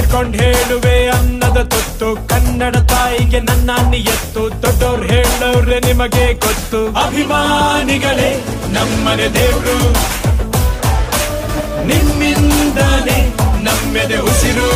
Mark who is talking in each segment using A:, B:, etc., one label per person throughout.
A: ಹಿಡ್ಕೊಂಡ್ ಹೇಳುವೆ ಅನ್ನದ ತೊತ್ತು ಕನ್ನಡ ತಾಯಿಗೆ ನನ್ನ ನಿಯತ್ತು ದೊಡ್ಡವ್ರು ಹೇಳವ್ರೆ ನಿಮಗೆ ಗೊತ್ತು ಅಭಿಮಾನಿಗಳೇ ನಮ್ಮನೆ ದೇವ್ರು ನಿಮ್ಮಿಂದಲೇ ನಮ್ಮೆದೆ ಉಸಿರು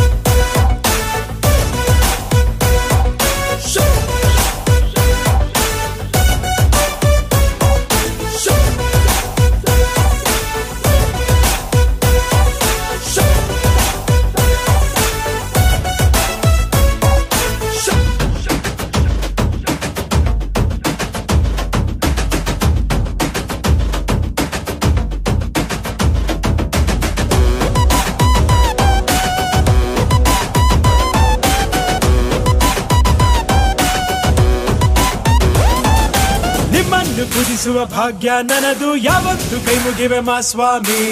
A: ನಿಮ್ಮನ್ನು ಪೂಜಿಸುವ ಭಾಗ್ಯ ನನದು ಯಾವತ್ತು ಕೈ ಮುಗಿವೆ ಮಾ ಸ್ವಾಮಿ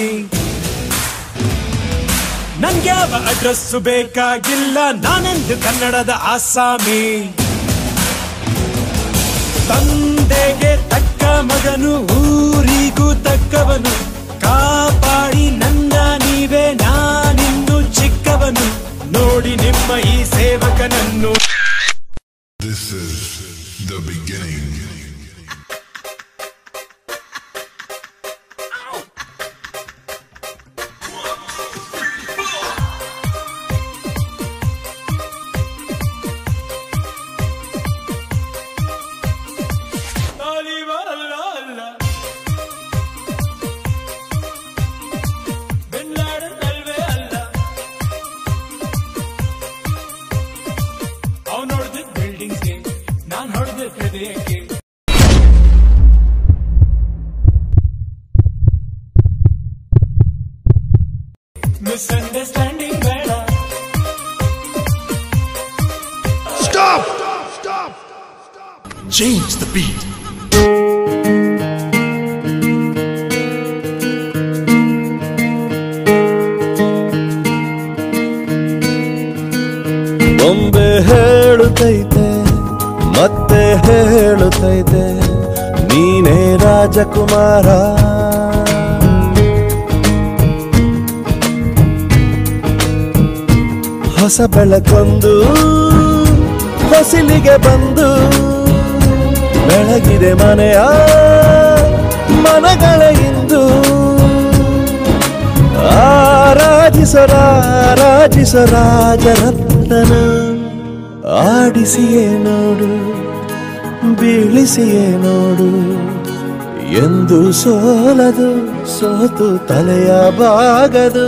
A: ನನ್ಗ್ಯಾವ ಅಡ್ರೆಸ್ಸು ಬೇಕಾಗಿಲ್ಲ ನಾನೆಂದು ಕನ್ನಡದ ಆಸಾಮಿ ತಂದೆಗೆ ತಕ್ಕ ಮಗನು ಊರಿಗೂ ತಕ್ಕವನು ಕಾಪಾಡಿ ನನ್ನ ನೀವೇ ನಾನಿಂದು ಚಿಕ್ಕವನು ನೋಡಿ ನಿಮ್ಮ ಈ ಸೇವಕನನ್ನು
B: This is the beginning.
A: ಅಲ್ಲ ಅಲ್ಲ ಬಿನ್ ಲಾಡನ್ ಅಲ್ವೇ ಅಲ್ಲ ಅವನು ಹೊಡೆದಿದ್ದ ಬಿಲ್ಡಿಂಗ್ಸ್ಗೆ ನಾನ್ ಹೊಡೆದ ಹೃದಯಕ್ಕೆ ಮಿಸ್ಅಂಡರ್ಸ್ಟ್ಯಾಂಡಿಂಗ್ ಬೇಡ
B: Stop! Stop! Change the beat.
C: ಬೊಂಬೆ ಹೇಳುತ್ತೈತೆ ಮತ್ತೆ ಹೇಳುತ್ತೈತೆ ನೀನೇ ರಾಜಕುಮಾರ ಹೊಸ ಬೆಳಕೊಂದು ಹೊಸಿಲಿಗೆ ಬಂದು ಬೆಳಗಿದೆ ಮನೆಯ ಮನಗಳ ಇಂದು ಆರಾಧಿಸರಾರಾಜಿಸ ರಾಜರತ್ನನ ಆಡಿಸಿಯೇ ನೋಡು ಬೀಳಿಸಿಯೇ ನೋಡು ಎಂದು ಸೋಲದು ಸೋತು ತಲೆಯ ಬಾಗದು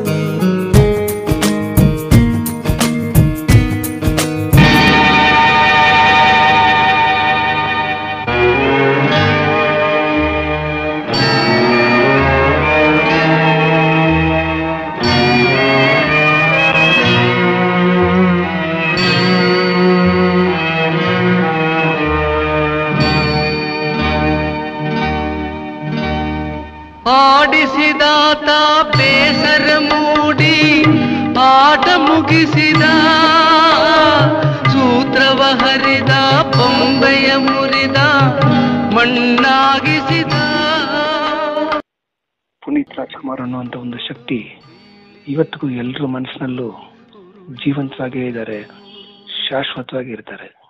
D: ಆಡಿಸಿದಾತ ಬೇಸರ ಮೂಡಿ ಆಟ ಮುಗಿಸಿದ ಸೂತ್ರವ ಹರಿದ ಬೊಂಬೆಯ ಮುರಿದ ಮಣ್ಣಾಗಿಸಿದ
E: ಪುನೀತ್ ರಾಜ್ಕುಮಾರ್ ಅನ್ನುವಂಥ ಒಂದು ಶಕ್ತಿ ಇವತ್ತಿಗೂ ಎಲ್ಲರ ಮನಸ್ಸಿನಲ್ಲೂ ಜೀವಂತವಾಗೇ ಇದ್ದಾರೆ ಶಾಶ್ವತವಾಗಿ ಇರ್ತಾರೆ